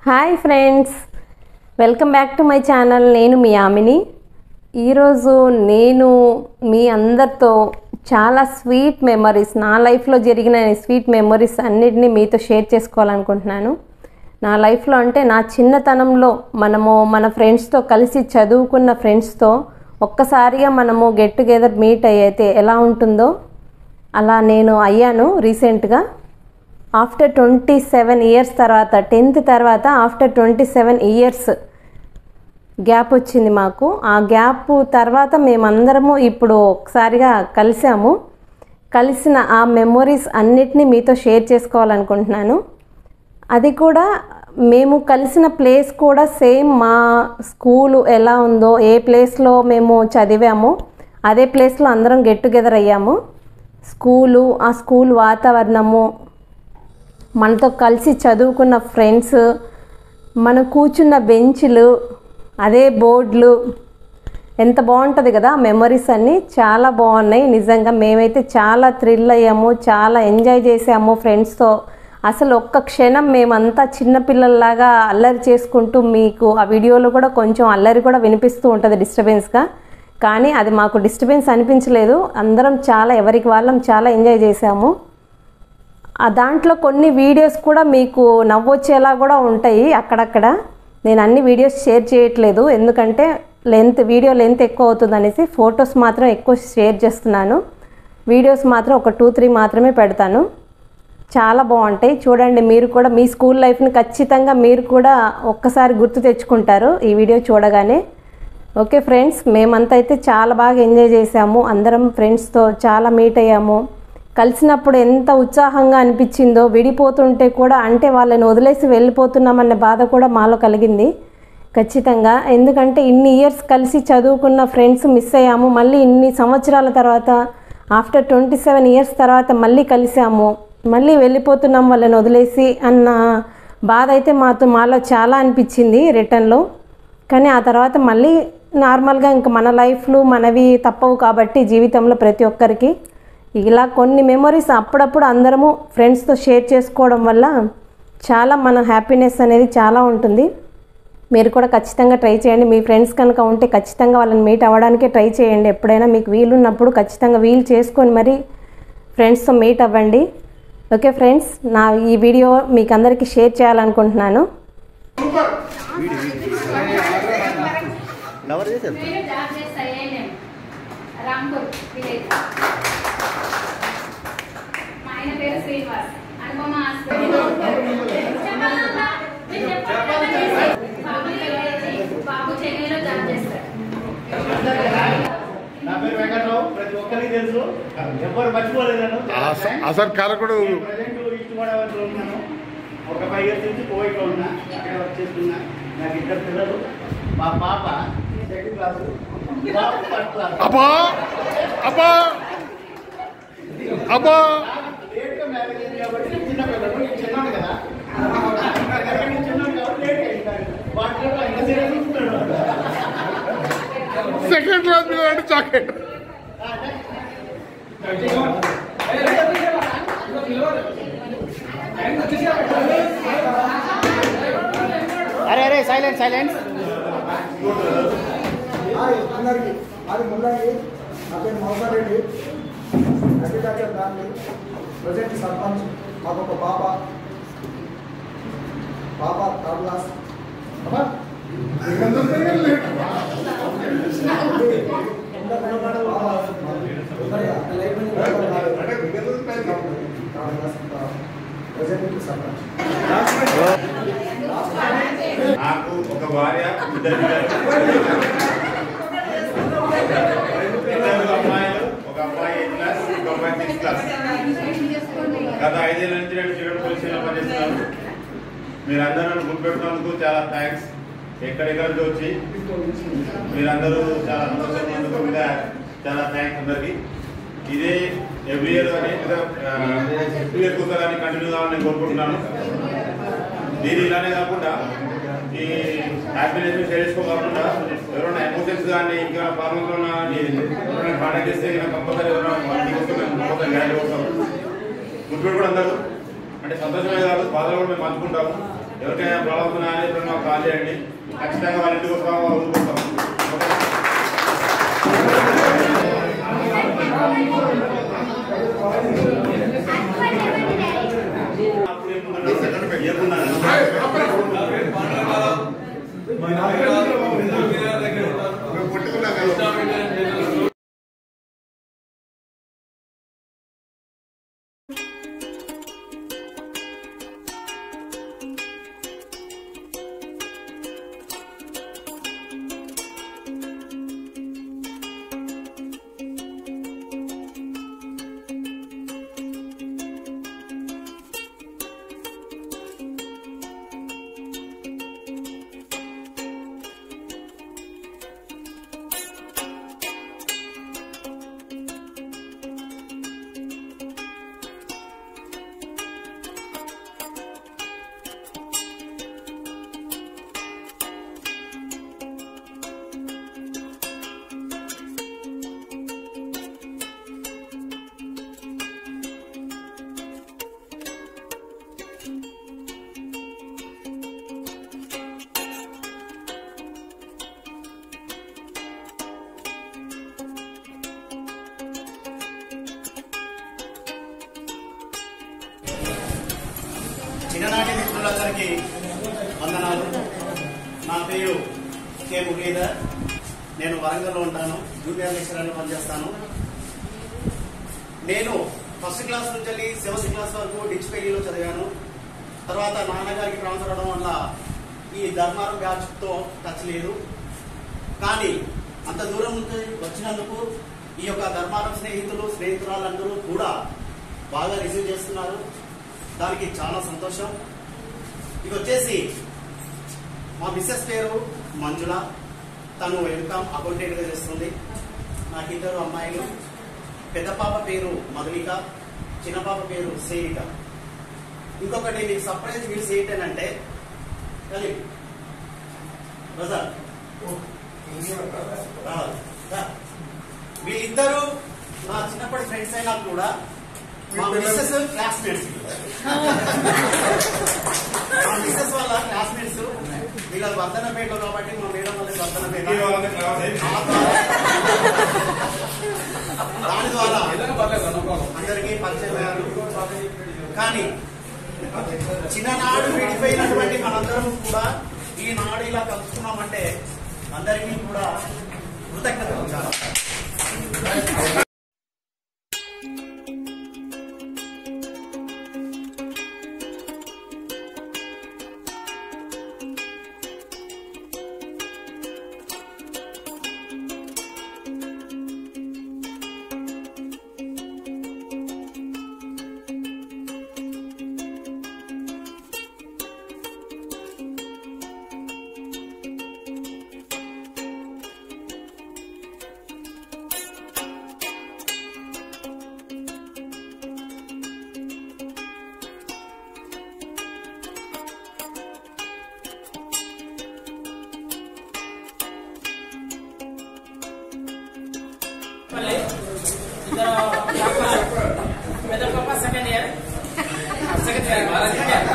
Hi friends welcome back to my channel నేను మీ ఆమిని ఈరోజు నేను మీ అందరితో చాలా స్వీట్ మెమరీస్ నా లైఫ్లో జరిగిన స్వీట్ మెమరీస్ అన్నిటినీ మీతో షేర్ చేసుకోవాలనుకుంటున్నాను నా లైఫ్లో అంటే నా చిన్నతనంలో మనము మన ఫ్రెండ్స్తో కలిసి చదువుకున్న ఫ్రెండ్స్తో ఒక్కసారిగా మనము గెట్ టుగెదర్ మీట్ అయ్యితే ఎలా ఉంటుందో అలా నేను అయ్యాను రీసెంట్గా ఆఫ్టర్ ట్వంటీ సెవెన్ ఇయర్స్ తర్వాత టెన్త్ తర్వాత after twenty seven years gap వచ్చింది మాకు ఆ గ్యాప్ తర్వాత మేమందరము ఇప్పుడు ఒకసారిగా కలిసాము కలిసిన ఆ మెమొరీస్ అన్నిటినీ మీతో షేర్ చేసుకోవాలనుకుంటున్నాను అది కూడా మేము కలిసిన ప్లేస్ కూడా సేమ్ మా స్కూలు ఎలా ఉందో ఏ ప్లేస్లో మేము చదివామో అదే ప్లేస్లో అందరం గెట్ టుగెదర్ అయ్యాము స్కూలు ఆ స్కూల్ వాతావరణము మనతో కలిసి చదువుకున్న ఫ్రెండ్స్ మనం కూర్చున్న బెంచ్లు అదే బోర్డులు ఎంత బాగుంటుంది కదా మెమరీస్ అన్నీ చాలా బాగున్నాయి నిజంగా మేమైతే చాలా థ్రిల్ అయ్యాము చాలా ఎంజాయ్ చేసాము ఫ్రెండ్స్తో అసలు ఒక్క క్షణం మేమంతా చిన్నపిల్లల్లాగా అల్లరి చేసుకుంటూ మీకు ఆ వీడియోలో కూడా కొంచెం అల్లరి కూడా వినిపిస్తూ ఉంటుంది డిస్టర్బెన్స్గా కానీ అది మాకు డిస్టర్బెన్స్ అనిపించలేదు అందరం చాలా ఎవరికి వాళ్ళం చాలా ఎంజాయ్ చేసాము ఆ దాంట్లో కొన్ని వీడియోస్ కూడా మీకు నవ్వొచ్చేలా కూడా ఉంటాయి అక్కడక్కడ నేను అన్ని వీడియోస్ షేర్ చేయట్లేదు ఎందుకంటే లెంత్ వీడియో లెంత్ ఎక్కువ అవుతుంది అనేసి ఫొటోస్ మాత్రం ఎక్కువ షేర్ చేస్తున్నాను వీడియోస్ మాత్రం ఒక టూ త్రీ మాత్రమే పెడతాను చాలా బాగుంటాయి చూడండి మీరు కూడా మీ స్కూల్ లైఫ్ని ఖచ్చితంగా మీరు కూడా ఒక్కసారి గుర్తు తెచ్చుకుంటారు ఈ వీడియో చూడగానే ఓకే ఫ్రెండ్స్ మేమంతా అయితే చాలా బాగా ఎంజాయ్ చేసాము అందరం ఫ్రెండ్స్తో చాలా మీట్ అయ్యాము కలిసినప్పుడు ఎంత ఉత్సాహంగా అనిపించిందో విడిపోతుంటే కూడా అంటే వాళ్ళని వదిలేసి వెళ్ళిపోతున్నామన్న బాధ కూడా మాలో కలిగింది ఖచ్చితంగా ఎందుకంటే ఇన్ని ఇయర్స్ కలిసి చదువుకున్న ఫ్రెండ్స్ మిస్ అయ్యాము మళ్ళీ ఇన్ని సంవత్సరాల తర్వాత ఆఫ్టర్ ట్వంటీ సెవెన్ ఇయర్స్ తర్వాత మళ్ళీ కలిసాము మళ్ళీ వెళ్ళిపోతున్నాం వాళ్ళని వదిలేసి అన్న బాధ అయితే మాతో మాలో చాలా అనిపించింది రిటర్న్లో కానీ ఆ తర్వాత మళ్ళీ నార్మల్గా ఇంకా మన లైఫ్లు మనవి తప్పవు కాబట్టి జీవితంలో ప్రతి ఒక్కరికి ఇలా కొన్ని మెమరీస్ అప్పుడప్పుడు అందరము ఫ్రెండ్స్తో షేర్ చేసుకోవడం వల్ల చాలా మన హ్యాపీనెస్ అనేది చాలా ఉంటుంది మీరు కూడా ఖచ్చితంగా ట్రై చేయండి మీ ఫ్రెండ్స్ కనుక ఉంటే ఖచ్చితంగా వాళ్ళని మీట్ అవ్వడానికే ట్రై చేయండి ఎప్పుడైనా మీకు వీలున్నప్పుడు ఖచ్చితంగా వీలు చేసుకొని మరి ఫ్రెండ్స్తో మీట్ అవ్వండి ఓకే ఫ్రెండ్స్ నా ఈ వీడియో మీకు అందరికీ షేర్ చేయాలనుకుంటున్నాను కవర్ చేసేది నేను జాబ్ చేస్తా ఏఎన్ఎం రాంపూర్ విలేజ్ మా ఆయన పేరు శ్రీనివాస్ అనుపమ హాస్పిటల్ చెప్పాలన్నా? నేను చెప్పాలి కదా చేసి. బాబు తెలియజేసి, బాబు చెన్నైలో జాబ్ చేస్తాడు నా పేరు వెంకట్రావు ప్రతి ఒక్కరికి తెలుసు ఎవరు మర్చిపోలేదు నన్ను అస- అసలు కరకుడు ప్రజెంట్ ఈస్ట్ గోదావరిలో ఉన్నాను ఒక ఫైవ్ ఇయర్స్ నుంచి కోవిడ్లో ఉన్నా అక్కడ వర్క్ చేస్తున్నా నాకు ఇద్దరు పిల్లలు మా పాప సెకండ్ క్లాసు బాబు ఫస్ట్ క్లాస్ అబ్బా అబ్బా అబ్బా లేట్గా మ్యారేజ్ అయింది కాబట్టి నేను చిన్న పిల్లలు నేను చిన్నాను కదా నేను చిన్నాను కాబట్టి లేట్ అయింది వాటిలో ఇంకా సీరియస్ చూస్తున్నాడు సెకండ్ రోజు మీద అంటే చాకెట్ అరే అరే సైలెంట్ సైలెంట్ హాయ్ అందరికీ అది ముల్లంగి నా పేరు Mohan Reddy agriculture family present sarpanch మాకు ఒక పాప పాప థర్డ్ క్లాస్ అమ్మా? ప్రజెంట్ సర్పంచ్ నాకు ఒక భార్య ఇద్దరు పిల్లలు ఇద్దరు అమ్మాయిలు ఒక అమ్మాయి ఎయిత్ క్లాస్ ఒక అమ్మాయి సిక్స్త్ క్లాస్ గత ఐదేళ్ళ నుంచి నేను చికెన్ పోలీసులో పనిచేస్తున్నాను మీరందరూ నన్ను గుర్తుపెట్టినందుకు చాలా థ్యాంక్స్ ఎక్కడెక్కడ నుంచి వచ్చి మీరందరూ చాలా సంతోషంగా ఉన్నందుకు మీద చాలా థ్యాంక్స్ అందరికీ ఇదే ఎవ్రీ ఇయర్ కానీ టూ ఇయర్ కానీ కంటిన్యూ కావాలని నేను కోరుకుంటున్నాను దీని ఇలానే కాకుండా ఈ హ్యాపీనెస్ షేర్ చేసుకోకుండా ఎవరైనా ఎమోషన్స్ కానీ ఇంకా ప్రాబ్లమ్స్ ఉన్నా ఎవరైనా కాంటాక్ట్ చేస్తే కంపల్సరీ ఎవరైనా వాళ్ళకి వస్తే మేము కంపల్సరీ గ్యారెంటీ వస్తాం గుర్తుపెట్టు కూడా అందరూ అంటే సంతోషమే కాదు బాధలు కూడా మేము పంచుకుంటాము ఎవరికైనా ప్రాబ్లమ్స్ ఉన్నాయని ఇప్పుడు మాకు కాల్ చేయండి ఖచ్చితంగా వాళ్ళ ఇంటికి వస్తాం వదులుకుంటాం అప్పుడు ఏముందన్నా? ఏముందన్నా? మేము పుట్టుకున్నాం కదా చిన్ననాటి మిత్రులందరికీ వందనాలు నా పేరు కె మురళీధర్ నేను వరంగల్లో ఉంటాను జూనియర్ లెక్చరర్గా పనిచేస్తాను నేను ఫస్ట్ క్లాస్ నుంచి వెళ్ళి సెవెంత్ క్లాస్ వరకు డిచ్పల్లిలో చదివాను తర్వాత నాన్నగారికి ట్రాన్స్ఫర్ అవడం వల్ల ఈ ధర్మారం బ్యాచ్తో టచ్ లేదు కానీ అంత దూరం నుంచి వచ్చినందుకు ఈ యొక్క ధర్మారం స్నేహితులు స్నేహితురాలందరూ కూడా బాగా రిసీవ్ చేస్తున్నారు దానికి చాలా సంతోషం ఇది వచ్చేసి మా మిస్సెస్ పేరు మంజుల తను వెల్కమ్ అకౌంటెంట్గా చేస్తుంది నాకు ఇద్దరు అమ్మాయిలు పెద్ద పాప పేరు మధులిక చిన్న పాప పేరు సేవిక ఇంకొకటి మీకు సర్ప్రైజ్ వీల్స్ ఏంటంటే కలిపి బజార్ రావాలి. రా. వీళ్ళిద్దరూ నా చిన్నప్పటి ఫ్రెండ్స్ అయినా కూడా మా మిస్సెస్ క్లాస్మేట్స్ మా మిస్సెస్ వాళ్ళ క్లాస్మేట్స్ వీళ్ళ వర్ధనపేట కాబట్టి మా మేడం వాళ్ళ వర్ధనపేట ఇంటి వాళ్ళని క్లాస్ అయ్యి ఆ ద్వారా దాని ద్వారా అందరికీ పరిచయం అయ్యారు కానీ చిన్ననాడు విడిపోయినటువంటి మనందరం కూడా ఈనాడు ఇలా కలుసుకున్నామంటే అందరికీ కూడా కృతజ్ఞతలు చాలా పెద్ద పాప సెకండ్ ఇయర్ సెకండ్ ఇయర్